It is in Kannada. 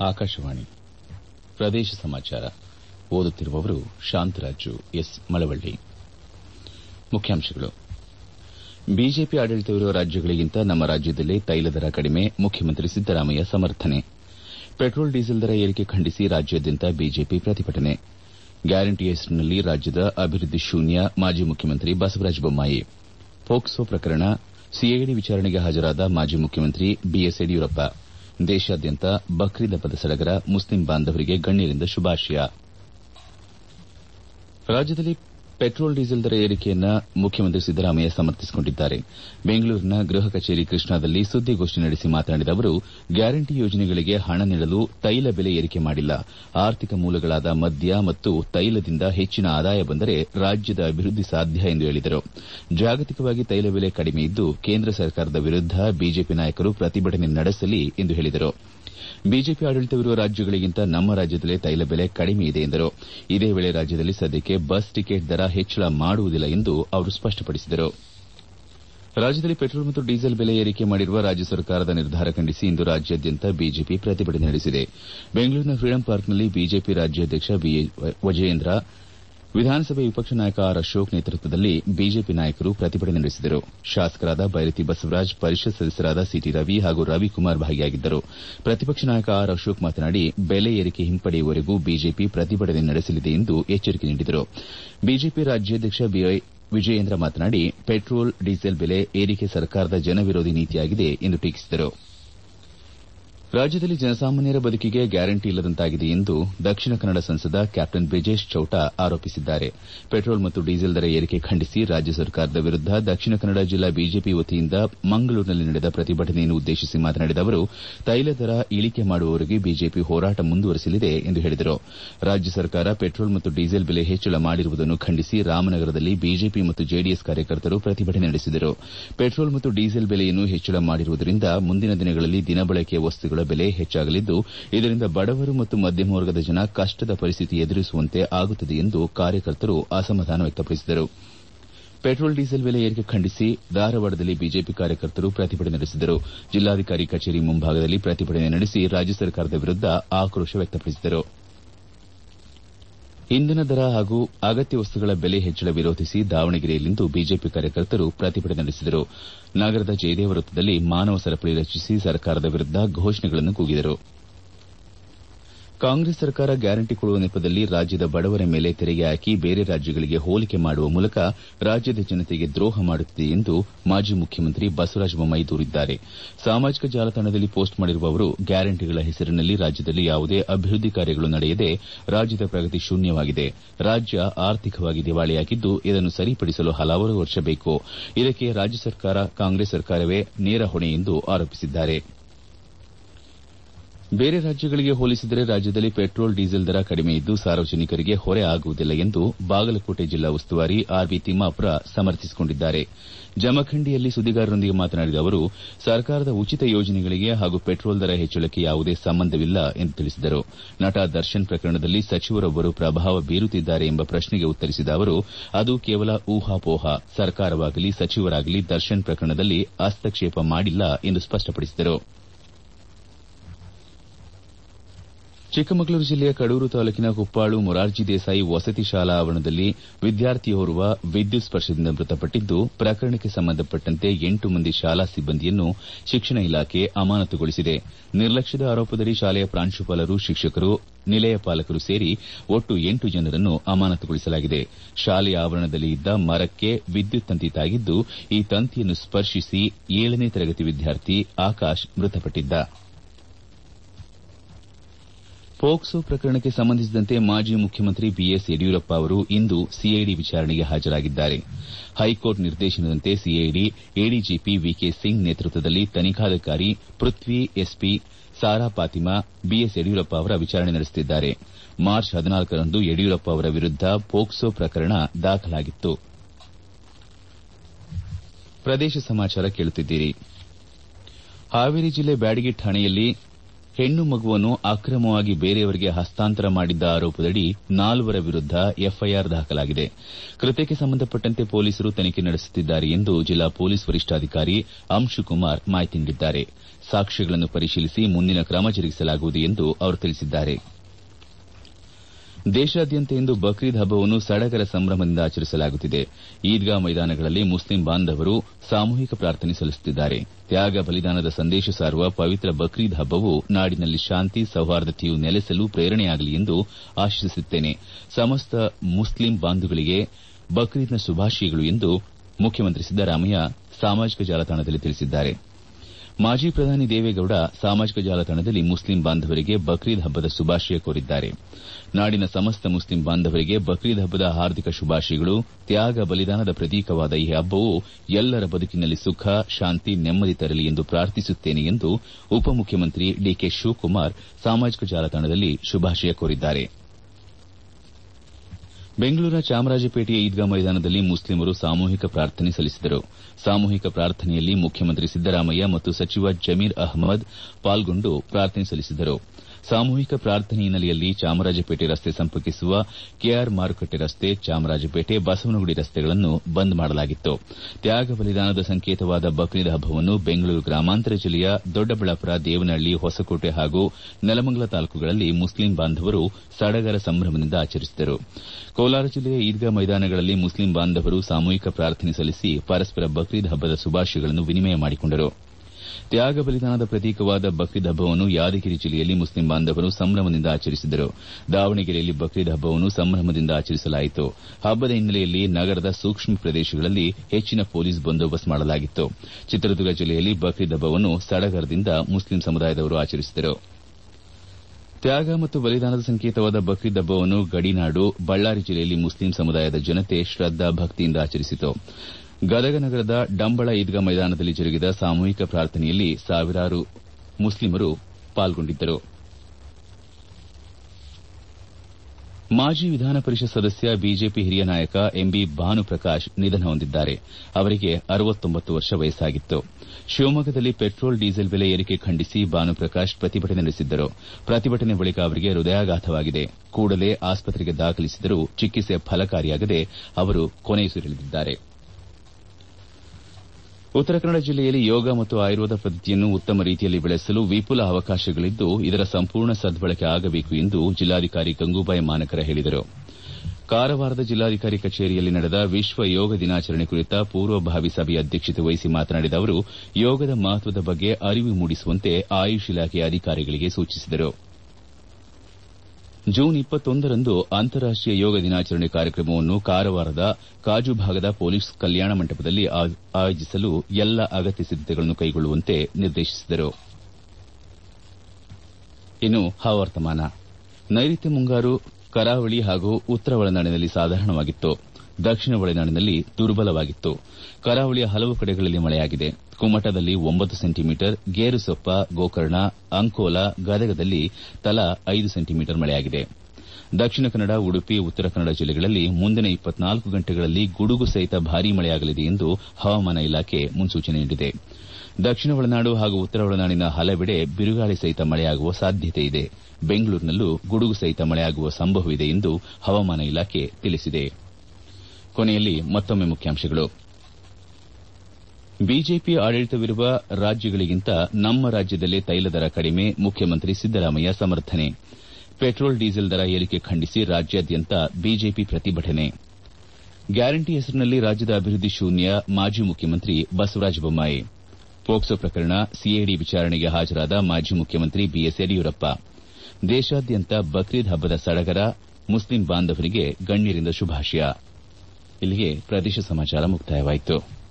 ಆಕಾಶವಾಣಿ ಪ್ರದೇಶ ಸಮಾಚಾರ ಓದುತ್ತಿರುವವರು ಶಾಂತರಾಜು ಎಸ್ ಮಳವಳ್ಳಿ ಮುಖ್ಯಾಂಶಗಳು ಬಿಜೆಪಿ ಆಡಳಿತವಿರುವ ರಾಜ್ಯಗಳಿಗಿಂತ ನಮ್ಮ ರಾಜ್ಯದಲ್ಲೇ ತೈಲ ದರ ಕಡಿಮೆ ಮುಖ್ಯಮಂತ್ರಿ ಸಿದ್ದರಾಮಯ್ಯ ಸಮರ್ಥನೆ ಪೆಟ್ರೋಲ್ ಡೀಸೆಲ್ ದರ ಏರಿಕೆ ಖಂಡಿಸಿ ರಾಜ್ಯಾದ್ಯಂತ ಬಿಜೆಪಿ ಪ್ರತಿಭಟನೆ ಗ್ಯಾರಂಟಿ ಹೆಸರಿನಲ್ಲಿ ರಾಜ್ಯದ ಅಭಿವೃದ್ದಿ ಶೂನ್ಯ ಮಾಜಿ ಮುಖ್ಯಮಂತ್ರಿ ಬಸವರಾಜ ಬೊಮ್ಮಾಯಿ ಪೋಕ್ಸೋ ಪ್ರಕರಣ ಸಿಐಡಿ ವಿಚಾರಣೆಗೆ ಹಾಜರಾದ ಮಾಜಿ ಮುಖ್ಯಮಂತ್ರಿ ಬಿಎಸ್ ಯಡಿಯೂರಪ್ಪ ದೇಶಾದ್ಯಂತ ಬಕ್ರೀದ್ ಹಬ್ಬದ ಸಡಗರ ಮುಸ್ಲಿಂ ಬಾಂಧವರಿಗೆ ಗಣ್ಯರಿಂದ ಶುಭಾಶಯ ರಾಜ್ಯದಲ್ಲಿ ಪೆಟ್ರೋಲ್ ಡೀಸೆಲ್ ದರ ಏರಿಕೆಯನ್ನು ಮುಖ್ಯಮಂತ್ರಿ ಸಿದ್ದರಾಮಯ್ಯ ಸಮರ್ಥಿಸಿಕೊಂಡಿದ್ದಾರೆ ಬೆಂಗಳೂರಿನ ಗೃಹ ಕಚೇರಿ ಕೃಷ್ಣಾದಲ್ಲಿ ಸುದ್ದಿಗೋಷ್ಠಿ ನಡೆಸಿ ಮಾತನಾಡಿದ ಅವರು ಗ್ಯಾರಂಟಿ ಯೋಜನೆಗಳಿಗೆ ಹಣ ನೀಡಲು ತೈಲ ಬೆಲೆ ಏರಿಕೆ ಮಾಡಿಲ್ಲ ಆರ್ಥಿಕ ಮೂಲಗಳಾದ ಮದ್ಯ ಮತ್ತು ತೈಲದಿಂದ ಹೆಚ್ಚಿನ ಆದಾಯ ಬಂದರೆ ರಾಜ್ಯದ ಅಭಿವೃದ್ದಿ ಸಾಧ್ಯ ಎಂದು ಹೇಳಿದರು ಜಾಗತಿಕವಾಗಿ ತೈಲ ಬೆಲೆ ಕಡಿಮೆ ಇದ್ದು ಕೇಂದ್ರ ಸರ್ಕಾರದ ವಿರುದ್ದ ಬಿಜೆಪಿ ನಾಯಕರು ಪ್ರತಿಭಟನೆ ನಡೆಸಲಿ ಎಂದು ಹೇಳಿದರು ಬಿಜೆಪಿ ಆಡಳಿತವಿರುವ ರಾಜ್ಯಗಳಿಗಿಂತ ನಮ್ಮ ರಾಜ್ಯದಲ್ಲೇ ತೈಲ ಬೆಲೆ ಕಡಿಮೆ ಇದೆ ಎಂದರು ಇದೇ ವೇಳೆ ರಾಜ್ಯದಲ್ಲಿ ಸದ್ಯಕ್ಕೆ ಬಸ್ ಟಿಕೆಟ್ ದರ ಹೆಚ್ಚಳ ಮಾಡುವುದಿಲ್ಲ ಎಂದು ಅವರು ಸ್ಪಷ್ಟಪಡಿಸಿದರು ರಾಜ್ಯದಲ್ಲಿ ಪೆಟ್ರೋಲ್ ಮತ್ತು ಡೀಸೆಲ್ ಬೆಲೆ ಏರಿಕೆ ಮಾಡಿರುವ ರಾಜ್ಯ ಸರ್ಕಾರದ ನಿರ್ಧಾರ ಖಂಡಿಸಿ ಇಂದು ರಾಜ್ಯಾದ್ಯಂತ ಬಿಜೆಪಿ ಪ್ರತಿಭಟನೆ ನಡೆಸಿದೆ ಬೆಂಗಳೂರಿನ ಫ್ರೀಡಂ ಪಾರ್ಕ್ನಲ್ಲಿ ಬಿಜೆಪಿ ರಾಜ್ಯಾಧ್ಯಕ್ಷ ಬಿ ವಿಜಯೇಂದ್ರ ವಿಧಾನಸಭೆ ವಿಪಕ್ಷ ನಾಯಕ ಆರ್ ಅಶೋಕ್ ನೇತೃತ್ವದಲ್ಲಿ ಬಿಜೆಪಿ ನಾಯಕರು ಪ್ರತಿಭಟನೆ ನಡೆಸಿದರು ಶಾಸಕರಾದ ಬೈರತಿ ಬಸವರಾಜ್ ಪರಿಷತ್ ಸದಸ್ಯರಾದ ಸಿಟಿ ರವಿ ಹಾಗೂ ರವಿಕುಮಾರ್ ಭಾಗಿಯಾಗಿದ್ದರು ಪ್ರತಿಪಕ್ಷ ನಾಯಕ ಆರ್ ಅಶೋಕ್ ಮಾತನಾಡಿ ಬೆಲೆ ಏರಿಕೆ ಹಿಂಪಡೆಯುವವರೆಗೂ ಬಿಜೆಪಿ ಪ್ರತಿಭಟನೆ ನಡೆಸಲಿದೆ ಎಂದು ಎಚ್ಚರಿಕೆ ನೀಡಿದರು ಬಿಜೆಪಿ ರಾಜ್ಯಾಧ್ಯಕ್ಷ ಬಿ ವಿಜಯೇಂದ್ರ ಮಾತನಾಡಿ ಪೆಟ್ರೋಲ್ ಡೀಸೆಲ್ ಬೆಲೆ ಏರಿಕೆ ಸರ್ಕಾರದ ಜನವಿರೋಧಿ ನೀತಿಯಾಗಿದೆ ಎಂದು ಟೀಕಿಸಿದರು ರಾಜ್ಯದಲ್ಲಿ ಜನಸಾಮಾನ್ಯರ ಬದುಕಿಗೆ ಗ್ಯಾರಂಟಿ ಇಲ್ಲದಂತಾಗಿದೆ ಎಂದು ದಕ್ಷಿಣ ಕನ್ನಡ ಸಂಸದ ಕ್ಯಾಪ್ಟನ್ ಬ್ರಿಜೇಶ್ ಚೌಟ ಆರೋಪಿಸಿದ್ದಾರೆ ಪೆಟ್ರೋಲ್ ಮತ್ತು ಡೀಸೆಲ್ ದರ ಏರಿಕೆ ಖಂಡಿಸಿ ರಾಜ್ಯ ಸರ್ಕಾರದ ವಿರುದ್ದ ದಕ್ಷಿಣ ಕನ್ನಡ ಜಿಲ್ಲಾ ಬಿಜೆಪಿ ವತಿಯಿಂದ ಮಂಗಳೂರಿನಲ್ಲಿ ನಡೆದ ಪ್ರತಿಭಟನೆಯನ್ನು ಉದ್ದೇಶಿಸಿ ಮಾತನಾಡಿದ ಅವರು ತೈಲ ದರ ಇಳಿಕೆ ಮಾಡುವವರೆಗೆ ಬಿಜೆಪಿ ಹೋರಾಟ ಮುಂದುವರೆಸಲಿದೆ ಎಂದು ಹೇಳಿದರು ರಾಜ್ಯ ಸರ್ಕಾರ ಪೆಟ್ರೋಲ್ ಮತ್ತು ಡೀಸೆಲ್ ಬೆಲೆ ಹೆಚ್ಚಳ ಮಾಡಿರುವುದನ್ನು ಖಂಡಿಸಿ ರಾಮನಗರದಲ್ಲಿ ಬಿಜೆಪಿ ಮತ್ತು ಜೆಡಿಎಸ್ ಕಾರ್ಯಕರ್ತರು ಪ್ರತಿಭಟನೆ ನಡೆಸಿದರು ಪೆಟ್ರೋಲ್ ಮತ್ತು ಡೀಸೆಲ್ ಬೆಲೆಯನ್ನು ಹೆಚ್ಚಳ ಮಾಡಿರುವುದರಿಂದ ಮುಂದಿನ ದಿನಗಳಲ್ಲಿ ದಿನಬಳಕೆಯ ವಸ್ತುಗಳ ಬೆಲೆ ಹೆಚ್ಚಾಗಲಿದ್ದು ಇದರಿಂದ ಬಡವರು ಮತ್ತು ಮಧ್ಯಮ ವರ್ಗದ ಜನ ಕಷ್ಟದ ಪರಿಸ್ಥಿತಿ ಎದುರಿಸುವಂತೆ ಆಗುತ್ತದೆ ಎಂದು ಕಾರ್ಯಕರ್ತರು ಅಸಮಾಧಾನ ವ್ಯಕ್ತಪಡಿಸಿದರು ಪೆಟ್ರೋಲ್ ಡೀಸೆಲ್ ಬೆಲೆ ಏರಿಕೆ ಖಂಡಿಸಿ ಧಾರವಾಡದಲ್ಲಿ ಬಿಜೆಪಿ ಕಾರ್ಯಕರ್ತರು ಪ್ರತಿಭಟನೆ ನಡೆಸಿದರು ಜಿಲ್ಲಾಧಿಕಾರಿ ಕಚೇರಿ ಮುಂಭಾಗದಲ್ಲಿ ಪ್ರತಿಭಟನೆ ನಡೆಸಿ ರಾಜ್ಯ ಸರ್ಕಾರದ ವಿರುದ್ದ ಆಕ್ರೋಶ ವ್ಯಕ್ತಪಡಿಸಿದರು ಇಂಧನ ದರ ಹಾಗೂ ಅಗತ್ಯ ವಸ್ತುಗಳ ಬೆಲೆ ಹೆಚ್ಚಳ ವಿರೋಧಿಸಿ ದಾವಣಗೆರೆಯಲ್ಲಿಂದು ಬಿಜೆಪಿ ಕಾರ್ಯಕರ್ತರು ಪ್ರತಿಭಟನೆ ನಡೆಸಿದರು ನಗರದ ಜಯದೇವ ವೃತ್ತದಲ್ಲಿ ಮಾನವ ಸರಪಳಿ ರಚಿಸಿ ಸರ್ಕಾರದ ವಿರುದ್ದ ಘೋಷಣೆಗಳನ್ನು ಕೂಗಿದರು ಕಾಂಗ್ರೆಸ್ ಸರ್ಕಾರ ಗ್ಯಾರಂಟಿ ಕೊಡುವ ನೆಪದಲ್ಲಿ ರಾಜ್ಯದ ಬಡವರ ಮೇಲೆ ತೆರಿಗೆ ಹಾಕಿ ಬೇರೆ ರಾಜ್ಯಗಳಿಗೆ ಹೋಲಿಕೆ ಮಾಡುವ ಮೂಲಕ ರಾಜ್ಯದ ಜನತೆಗೆ ದ್ರೋಹ ಮಾಡುತ್ತಿದೆ ಎಂದು ಮಾಜಿ ಮುಖ್ಯಮಂತ್ರಿ ಬಸವರಾಜ ಬೊಮ್ಮಾಯಿ ದೂರಿದ್ದಾರೆ ಸಾಮಾಜಿಕ ಜಾಲತಾಣದಲ್ಲಿ ಪೋಸ್ಟ್ ಮಾಡಿರುವ ಅವರು ಗ್ಯಾರಂಟಿಗಳ ಹೆಸರಿನಲ್ಲಿ ರಾಜ್ಯದಲ್ಲಿ ಯಾವುದೇ ಅಭಿವೃದ್ದಿ ಕಾರ್ಯಗಳು ನಡೆಯದೆ ರಾಜ್ಯದ ಪ್ರಗತಿ ಶೂನ್ಯವಾಗಿದೆ ರಾಜ್ಯ ಆರ್ಥಿಕವಾಗಿ ದಿವಾಳಿಯಾಗಿದ್ದು ಇದನ್ನು ಸರಿಪಡಿಸಲು ಹಲವಾರು ವರ್ಷ ಬೇಕು ಇದಕ್ಕೆ ರಾಜ್ಯ ಸರ್ಕಾರ ಕಾಂಗ್ರೆಸ್ ಸರ್ಕಾರವೇ ನೇರ ಹೊಣೆ ಎಂದು ಆರೋಪಿಸಿದ್ದಾರೆ ಬೇರೆ ರಾಜ್ಯಗಳಿಗೆ ಹೋಲಿಸಿದರೆ ರಾಜ್ಯದಲ್ಲಿ ಪೆಟ್ರೋಲ್ ಡೀಸೆಲ್ ದರ ಕಡಿಮೆ ಇದ್ದು ಸಾರ್ವಜನಿಕರಿಗೆ ಹೊರೆ ಆಗುವುದಿಲ್ಲ ಎಂದು ಬಾಗಲಕೋಟೆ ಜಿಲ್ಲಾ ಉಸ್ತುವಾರಿ ಆರ್ ಬಿ ತಿಮ್ಮಾಪುರ ಸಮರ್ಥಿಸಿಕೊಂಡಿದ್ದಾರೆ ಜಮಖಂಡಿಯಲ್ಲಿ ಸುದ್ದಿಗಾರರೊಂದಿಗೆ ಮಾತನಾಡಿದ ಅವರು ಸರ್ಕಾರದ ಉಚಿತ ಯೋಜನೆಗಳಿಗೆ ಹಾಗೂ ಪೆಟ್ರೋಲ್ ದರ ಹೆಚ್ಚಳಕ್ಕೆ ಯಾವುದೇ ಸಂಬಂಧವಿಲ್ಲ ಎಂದು ತಿಳಿಸಿದರು ನಟ ದರ್ಶನ್ ಪ್ರಕರಣದಲ್ಲಿ ಸಚಿವರೊಬ್ಬರು ಪ್ರಭಾವ ಬೀರುತ್ತಿದ್ದಾರೆ ಎಂಬ ಪ್ರಶ್ನೆಗೆ ಉತ್ತರಿಸಿದ ಅವರು ಅದು ಕೇವಲ ಊಹಾಪೋಹ ಸರ್ಕಾರವಾಗಲಿ ಸಚಿವರಾಗಲಿ ದರ್ಶನ್ ಪ್ರಕರಣದಲ್ಲಿ ಹಸ್ತಕ್ಷೇಪ ಮಾಡಿಲ್ಲ ಎಂದು ಸ್ಪಷ್ಟಪಡಿಸಿದರು ಚಿಕ್ಕಮಗಳೂರು ಜಿಲ್ಲೆಯ ಕಡೂರು ತಾಲೂಕಿನ ಕುಪ್ಪಾಳು ಮೊರಾರ್ಜಿ ದೇಸಾಯಿ ವಸತಿ ಶಾಲಾ ಆವರಣದಲ್ಲಿ ವಿದ್ಯಾರ್ಥಿಯೋರ್ವ ವಿದ್ಯುತ್ ಸ್ಪರ್ಶದಿಂದ ಮೃತಪಟ್ಟಿದ್ದು ಪ್ರಕರಣಕ್ಕೆ ಸಂಬಂಧಪಟ್ಟಂತೆ ಎಂಟು ಮಂದಿ ಶಾಲಾ ಸಿಬ್ಬಂದಿಯನ್ನು ಶಿಕ್ಷಣ ಇಲಾಖೆ ಅಮಾನತುಗೊಳಿಸಿದೆ ನಿರ್ಲಕ್ಷ್ಯದ ಆರೋಪದಡಿ ಶಾಲೆಯ ಪ್ರಾಂಶುಪಾಲರು ಶಿಕ್ಷಕರು ನಿಲಯ ಪಾಲಕರು ಸೇರಿ ಒಟ್ಟು ಎಂಟು ಜನರನ್ನು ಅಮಾನತುಗೊಳಿಸಲಾಗಿದೆ ಶಾಲೆಯ ಆವರಣದಲ್ಲಿ ಇದ್ದ ಮರಕ್ಕೆ ವಿದ್ಯುತ್ ತಂತಿ ತಾಗಿದ್ದು ಈ ತಂತಿಯನ್ನು ಸ್ಪರ್ಶಿಸಿ ಏಳನೇ ತರಗತಿ ವಿದ್ಯಾರ್ಥಿ ಆಕಾಶ್ ಮೃತಪಟ್ಟಿದ್ದ ಪೋಕ್ಸೋ ಪ್ರಕರಣಕ್ಕೆ ಸಂಬಂಧಿಸಿದಂತೆ ಮಾಜಿ ಮುಖ್ಯಮಂತ್ರಿ ಬಿಎಸ್ ಯಡಿಯೂರಪ್ಪ ಅವರು ಇಂದು ಸಿಐಡಿ ವಿಚಾರಣೆಗೆ ಹಾಜರಾಗಿದ್ದಾರೆ ಹೈಕೋರ್ಟ್ ನಿರ್ದೇಶನದಂತೆ ಸಿಐಡಿ ಎಡಿಜಿಪಿ ವಿಕೆ ಸಿಂಗ್ ನೇತೃತ್ವದಲ್ಲಿ ತನಿಖಾಧಿಕಾರಿ ಪೃಥ್ವಿ ಎಸ್ಪಿ ಸಾರಾ ಫಾತಿಮಾ ಬಿಎಸ್ ಯಡಿಯೂರಪ್ಪ ಅವರ ವಿಚಾರಣೆ ನಡೆಸುತ್ತಿದ್ದಾರೆ ಮಾರ್ಚ್ ಹದಿನಾಲ್ಕರಂದು ಯಡಿಯೂರಪ್ಪ ಅವರ ವಿರುದ್ದ ಪೋಕ್ಸೋ ಪ್ರಕರಣ ದಾಖಲಾಗಿತ್ತು ಪ್ರದೇಶ ಸಮಾಚಾರ ಕೇಳುತ್ತಿದ್ದೀರಿ ಹಾವೇರಿ ಜಿಲ್ಲೆ ಬ್ಯಾಡಗಿ ಠಾಣೆಯಲ್ಲಿ ಹೆಣ್ಣು ಮಗುವನ್ನು ಅಕ್ರಮವಾಗಿ ಬೇರೆಯವರಿಗೆ ಹಸ್ತಾಂತರ ಮಾಡಿದ್ದ ಆರೋಪದಡಿ ನಾಲ್ವರ ವಿರುದ್ದ ಎಫ್ಐಆರ್ ದಾಖಲಾಗಿದೆ ಕೃತ್ಯಕ್ಕೆ ಸಂಬಂಧಪಟ್ಟಂತೆ ಪೊಲೀಸರು ತನಿಖೆ ನಡೆಸುತ್ತಿದ್ದಾರೆ ಎಂದು ಜಿಲ್ಲಾ ಪೊಲೀಸ್ ವರಿಷ್ಠಾಧಿಕಾರಿ ಅಂಶುಕುಮಾರ್ ಮಾಹಿತಿ ನೀಡಿದ್ದಾರೆ ಸಾಕ್ಷ್ಯಗಳನ್ನು ಪರಿಶೀಲಿಸಿ ಮುಂದಿನ ಕ್ರಮ ಜರುಗಿಸಲಾಗುವುದು ಎಂದು ಅವರು ತಿಳಿಸಿದ್ದಾರೆ ದೇಶಾದ್ಯಂತ ಇಂದು ಬಕ್ರೀದ್ ಹಬ್ಬವನ್ನು ಸಡಗರ ಸಂಭ್ರಮದಿಂದ ಆಚರಿಸಲಾಗುತ್ತಿದೆ ಈದ್ಗಾ ಮೈದಾನಗಳಲ್ಲಿ ಮುಸ್ಲಿಂ ಬಾಂಧವರು ಸಾಮೂಹಿಕ ಪ್ರಾರ್ಥನೆ ಸಲ್ಲಿಸುತ್ತಿದ್ದಾರೆ ತ್ಯಾಗ ಬಲಿದಾನದ ಸಂದೇಶ ಸಾರುವ ಪವಿತ್ರ ಬಕ್ರೀದ್ ಹಬ್ಬವು ನಾಡಿನಲ್ಲಿ ಶಾಂತಿ ಸೌಹಾರ್ದತೆಯು ನೆಲೆಸಲು ಪ್ರೇರಣೆಯಾಗಲಿ ಎಂದು ಆಶಿಸುತ್ತೇನೆ ಸಮಸ್ತ ಮುಸ್ಲಿಂ ಬಾಂಧವರಿಗೆ ಬಕ್ರೀದ್ನ ಶುಭಾಶಯಗಳು ಎಂದು ಮುಖ್ಯಮಂತ್ರಿ ಸಿದ್ದರಾಮಯ್ಯ ಸಾಮಾಜಿಕ ಜಾಲತಾಣದಲ್ಲಿ ತಿಳಿಸಿದ್ದಾರೆ ಮಾಜಿ ಪ್ರಧಾನಿ ದೇವೇಗೌಡ ಸಾಮಾಜಿಕ ಜಾಲತಾಣದಲ್ಲಿ ಮುಸ್ಲಿಂ ಬಾಂಧವರಿಗೆ ಬಕ್ರೀದ್ ಹಬ್ಬದ ಶುಭಾಶಯ ಕೋರಿದ್ದಾರೆ ನಾಡಿನ ಸಮಸ್ತ ಮುಸ್ಲಿಂ ಬಾಂಧವರಿಗೆ ಬಕ್ರೀದ್ ಹಬ್ಬದ ಹಾರ್ದಿಕ ಶುಭಾಶಯಗಳು ತ್ಯಾಗ ಬಲಿದಾನದ ಪ್ರತೀಕವಾದ ಈ ಹಬ್ಬವು ಎಲ್ಲರ ಬದುಕಿನಲ್ಲಿ ಸುಖ ಶಾಂತಿ ನೆಮ್ಮದಿ ತರಲಿ ಎಂದು ಪ್ರಾರ್ಥಿಸುತ್ತೇನೆ ಎಂದು ಉಪಮುಖ್ಯಮಂತ್ರಿ ಡಿಕೆ ಶಿವಕುಮಾರ್ ಸಾಮಾಜಿಕ ಜಾಲತಾಣದಲ್ಲಿ ಶುಭಾಶಯ ಕೋರಿದ್ದಾರೆ ಬೆಂಗಳೂರಿನ ಚಾಮರಾಜಪೇಟೆಯ ಈದ್ಗಾ ಮೈದಾನದಲ್ಲಿ ಮುಸ್ಲಿಮರು ಸಾಮೂಹಿಕ ಪ್ರಾರ್ಥನೆ ಸಲ್ಲಿಸಿದರು ಸಾಮೂಹಿಕ ಪ್ರಾರ್ಥನೆಯಲ್ಲಿ ಮುಖ್ಯಮಂತ್ರಿ ಸಿದ್ದರಾಮಯ್ಯ ಮತ್ತು ಸಚಿವ ಜಮೀರ್ ಅಹ್ಮದ್ ಪಾಲ್ಗೊಂಡು ಪ್ರಾರ್ಥನೆ ಸಲ್ಲಿಸಿದರು ಸಾಮೂಹಿಕ ಪ್ರಾರ್ಥನೆ ಹಿನ್ನೆಲೆಯಲ್ಲಿ ಚಾಮರಾಜಪೇಟೆ ರಸ್ತೆ ಸಂಪರ್ಕಿಸುವ ಕೆಆರ್ ಮಾರುಕಟ್ಟೆ ರಸ್ತೆ ಚಾಮರಾಜಪೇಟೆ ಬಸವನಗುಡಿ ರಸ್ತೆಗಳನ್ನು ಬಂದ್ ಮಾಡಲಾಗಿತ್ತು ತ್ಯಾಗ ಬಲಿದಾನದ ಸಂಕೇತವಾದ ಬಕ್ರೀದ್ ಹಬ್ಬವನ್ನು ಬೆಂಗಳೂರು ಗ್ರಾಮಾಂತರ ಜಿಲ್ಲೆಯ ದೊಡ್ಡಬಳ್ಳಾಪುರ ದೇವನಹಳ್ಳಿ ಹೊಸಕೋಟೆ ಹಾಗೂ ನೆಲಮಂಗಲ ತಾಲೂಕುಗಳಲ್ಲಿ ಮುಸ್ಲಿಂ ಬಾಂಧವರು ಸಡಗರ ಸಂಭ್ರಮದಿಂದ ಆಚರಿಸಿದರು ಕೋಲಾರ ಜಿಲ್ಲೆಯ ಈದ್ಗಾ ಮೈದಾನಗಳಲ್ಲಿ ಮುಸ್ಲಿಂ ಬಾಂಧವರು ಸಾಮೂಹಿಕ ಪ್ರಾರ್ಥನೆ ಸಲ್ಲಿಸಿ ಪರಸ್ಪರ ಬಕ್ರೀದ್ ಹಬ್ಬದ ಶುಭಾಶಯಗಳನ್ನು ವಿನಿಮಯ ಮಾಡಿಕೊಂಡರು ತ್ಯಾಗ ಬಲಿದಾನದ ಪ್ರತೀಕವಾದ ಬಕ್ರೀದ್ ಹಬ್ಬವನ್ನು ಯಾದಗಿರಿ ಜಿಲ್ಲೆಯಲ್ಲಿ ಮುಸ್ಲಿಂ ಬಾಂಧವರು ಸಂಭ್ರಮದಿಂದ ಆಚರಿಸಿದರು ದಾವಣಗೆರೆಯಲ್ಲಿ ಬಕ್ರೀದ್ ಹಬ್ಬವನ್ನು ಸಂಭ್ರಮದಿಂದ ಆಚರಿಸಲಾಯಿತು ಹಬ್ಬದ ಹಿನ್ನೆಲೆಯಲ್ಲಿ ನಗರದ ಸೂಕ್ಷ್ಮ ಪ್ರದೇಶಗಳಲ್ಲಿ ಹೆಚ್ಚಿನ ಪೊಲೀಸ್ ಬಂದೋಬಸ್ತ್ ಮಾಡಲಾಗಿತ್ತು ಚಿತ್ರದುರ್ಗ ಜಿಲ್ಲೆಯಲ್ಲಿ ಬಕ್ರೀದ್ ಹಬ್ಬವನ್ನು ಸಡಗರದಿಂದ ಮುಸ್ಲಿಂ ಸಮುದಾಯದವರು ಆಚರಿಸಿದರು ತ್ಯಾಗ ಮತ್ತು ಬಲಿದಾನದ ಸಂಕೇತವಾದ ಬಕ್ರೀದ್ ಹಬ್ಬವನ್ನು ಗಡಿನಾಡು ಬಳ್ಳಾರಿ ಜಿಲ್ಲೆಯಲ್ಲಿ ಮುಸ್ಲಿಂ ಸಮುದಾಯದ ಜನತೆ ಶ್ರದ್ದಾ ಭಕ್ತಿಯಿಂದ ಆಚರಿಸಿತು ಗದಗ ನಗರದ ಡಂಬಳ ಈದ್ಗಾ ಮೈದಾನದಲ್ಲಿ ಜರುಗಿದ ಸಾಮೂಹಿಕ ಪ್ರಾರ್ಥನೆಯಲ್ಲಿ ಸಾವಿರಾರು ಮುಸ್ಲಿಮರು ಪಾಲ್ಗೊಂಡಿದ್ದರು ಮಾಜಿ ವಿಧಾನ ಪರಿಷತ್ ಸದಸ್ಯ ಬಿಜೆಪಿ ಹಿರಿಯ ನಾಯಕ ಎಂಬಿ ಭಾನುಪ್ರಕಾಶ್ ನಿಧನ ಹೊಂದಿದ್ದಾರೆ ಅವರಿಗೆ ವರ್ಷ ವಯಸ್ಸಾಗಿತ್ತು ಶಿವಮೊಗ್ಗದಲ್ಲಿ ಪೆಟ್ರೋಲ್ ಡೀಸೆಲ್ ಬೆಲೆ ಏರಿಕೆ ಖಂಡಿಸಿ ಭಾನುಪ್ರಕಾಶ್ ಪ್ರತಿಭಟನೆ ನಡೆಸಿದ್ದರು ಪ್ರತಿಭಟನೆ ಬಳಿಕ ಅವರಿಗೆ ಹೃದಯಾಘಾತವಾಗಿದೆ ಕೂಡಲೇ ಆಸ್ಪತ್ರೆಗೆ ದಾಖಲಿಸಿದರೂ ಚಿಕಿತ್ಸೆ ಫಲಕಾರಿಯಾಗದೆ ಅವರು ಕೊನೆಯುಸಿರೆಳೆದಿದ್ದಾರೆ ಉತ್ತರ ಕನ್ನಡ ಜಿಲ್ಲೆಯಲ್ಲಿ ಯೋಗ ಮತ್ತು ಆಯುರ್ವೇದ ಪದ್ದತಿಯನ್ನು ಉತ್ತಮ ರೀತಿಯಲ್ಲಿ ಬೆಳೆಸಲು ವಿಪುಲ ಅವಕಾಶಗಳಿದ್ದು ಇದರ ಸಂಪೂರ್ಣ ಸದ್ಬಳಕೆ ಆಗಬೇಕು ಎಂದು ಜಿಲ್ಲಾಧಿಕಾರಿ ಗಂಗೂಬಾಯಿ ಮಾನಕರ ಹೇಳಿದರು ಕಾರವಾರದ ಜಿಲ್ಲಾಧಿಕಾರಿ ಕಚೇರಿಯಲ್ಲಿ ನಡೆದ ವಿಶ್ವ ಯೋಗ ದಿನಾಚರಣೆ ಕುರಿತ ಪೂರ್ವಭಾವಿ ಸಭೆಯ ಅಧ್ಯಕ್ಷತೆ ವಹಿಸಿ ಮಾತನಾಡಿದ ಅವರು ಯೋಗದ ಮಹತ್ವದ ಬಗ್ಗೆ ಅರಿವು ಮೂಡಿಸುವಂತೆ ಆಯುಷ್ ಇಲಾಖೆಯ ಅಧಿಕಾರಿಗಳಿಗೆ ಸೂಚಿಸಿದರು ಜೂನ್ ರಂದು ಅಂತಾರಾಷ್ಟೀಯ ಯೋಗ ದಿನಾಚರಣೆ ಕಾರ್ಯಕ್ರಮವನ್ನು ಕಾರವಾರದ ಕಾಜುಭಾಗದ ಪೊಲೀಸ್ ಕಲ್ಯಾಣ ಮಂಟಪದಲ್ಲಿ ಆಯೋಜಿಸಲು ಎಲ್ಲ ಅಗತ್ಯ ಸಿದ್ದತೆಗಳನ್ನು ಕೈಗೊಳ್ಳುವಂತೆ ನಿರ್ದೇಶಿಸಿದರು ನೈಋತ್ಯ ಮುಂಗಾರು ಕರಾವಳಿ ಹಾಗೂ ಉತ್ತರ ಒಳನಾಡಿನಲ್ಲಿ ಸಾಧಾರಣವಾಗಿತ್ತು ದಕ್ಷಿಣ ಒಳನಾಡಿನಲ್ಲಿ ದುರ್ಬಲವಾಗಿತ್ತು ಕರಾವಳಿಯ ಹಲವು ಕಡೆಗಳಲ್ಲಿ ಮಳೆಯಾಗಿದೆ ಕುಮಟಾದಲ್ಲಿ ಒಂಬತ್ತು ಸೆಂಟಿಮೀಟರ್ ಗೇರುಸೊಪ್ಪ ಗೋಕರ್ಣ ಅಂಕೋಲಾ ಗದಗದಲ್ಲಿ ತಲಾ ಐದು ಸೆಂಟಿಮೀಟರ್ ಮಳೆಯಾಗಿದೆ ದಕ್ಷಿಣ ಕನ್ನಡ ಉಡುಪಿ ಉತ್ತರ ಕನ್ನಡ ಜಿಲ್ಲೆಗಳಲ್ಲಿ ಮುಂದಿನ ಗಂಟೆಗಳಲ್ಲಿ ಗುಡುಗು ಸಹಿತ ಭಾರೀ ಮಳೆಯಾಗಲಿದೆ ಎಂದು ಹವಾಮಾನ ಇಲಾಖೆ ಮುನ್ಸೂಚನೆ ನೀಡಿದೆ ದಕ್ಷಿಣ ಒಳನಾಡು ಹಾಗೂ ಉತ್ತರ ಒಳನಾಡಿನ ಹಲವೆಡೆ ಬಿರುಗಾಳಿ ಸಹಿತ ಮಳೆಯಾಗುವ ಸಾಧ್ಯತೆಯಿದೆ ಬೆಂಗಳೂರಿನಲ್ಲೂ ಗುಡುಗು ಸಹಿತ ಮಳೆಯಾಗುವ ಸಂಭವವಿದೆ ಎಂದು ಹವಾಮಾನ ಇಲಾಖೆ ತಿಳಿಸಿದೆ ಕೊನೆಯಲ್ಲಿ ಮತ್ತೊಮ್ಮೆ ಮುಖ್ಯಾಂಶಗಳು ಬಿಜೆಪಿ ಆಡಳಿತವಿರುವ ರಾಜ್ಯಗಳಿಗಿಂತ ನಮ್ಮ ರಾಜ್ಯದಲ್ಲೇ ತೈಲ ದರ ಕಡಿಮೆ ಮುಖ್ಯಮಂತ್ರಿ ಸಿದ್ದರಾಮಯ್ಯ ಸಮರ್ಥನೆ ಪೆಟ್ರೋಲ್ ಡೀಸೆಲ್ ದರ ಏರಿಕೆ ಖಂಡಿಸಿ ರಾಜ್ಯಾದ್ಯಂತ ಬಿಜೆಪಿ ಪ್ರತಿಭಟನೆ ಗ್ಯಾರಂಟಿ ಹೆಸರಿನಲ್ಲಿ ರಾಜ್ಯದ ಅಭಿವೃದ್ಧಿ ಶೂನ್ಯ ಮಾಜಿ ಮುಖ್ಯಮಂತ್ರಿ ಬಸವರಾಜ ಬೊಮ್ಮಾಯಿ ಪೋಕ್ಸೋ ಪ್ರಕರಣ ಸಿಐಡಿ ವಿಚಾರಣೆಗೆ ಹಾಜರಾದ ಮಾಜಿ ಮುಖ್ಯಮಂತ್ರಿ ಬಿಎಸ್ ಯಡಿಯೂರಪ್ಪ ದೇಶಾದ್ಯಂತ ಬಕ್ರೀದ್ ಹಬ್ಬದ ಸಡಗರ ಮುಸ್ಲಿಂ ಬಾಂಧವರಿಗೆ ಗಣ್ಯರಿಂದ ಶುಭಾಶಯ ಇಲ್ಲಿಗೆ ಪ್ರದೇಶ ಸಮಾಚಾರ ಮುಕ್ತಾಯವಾಯಿತು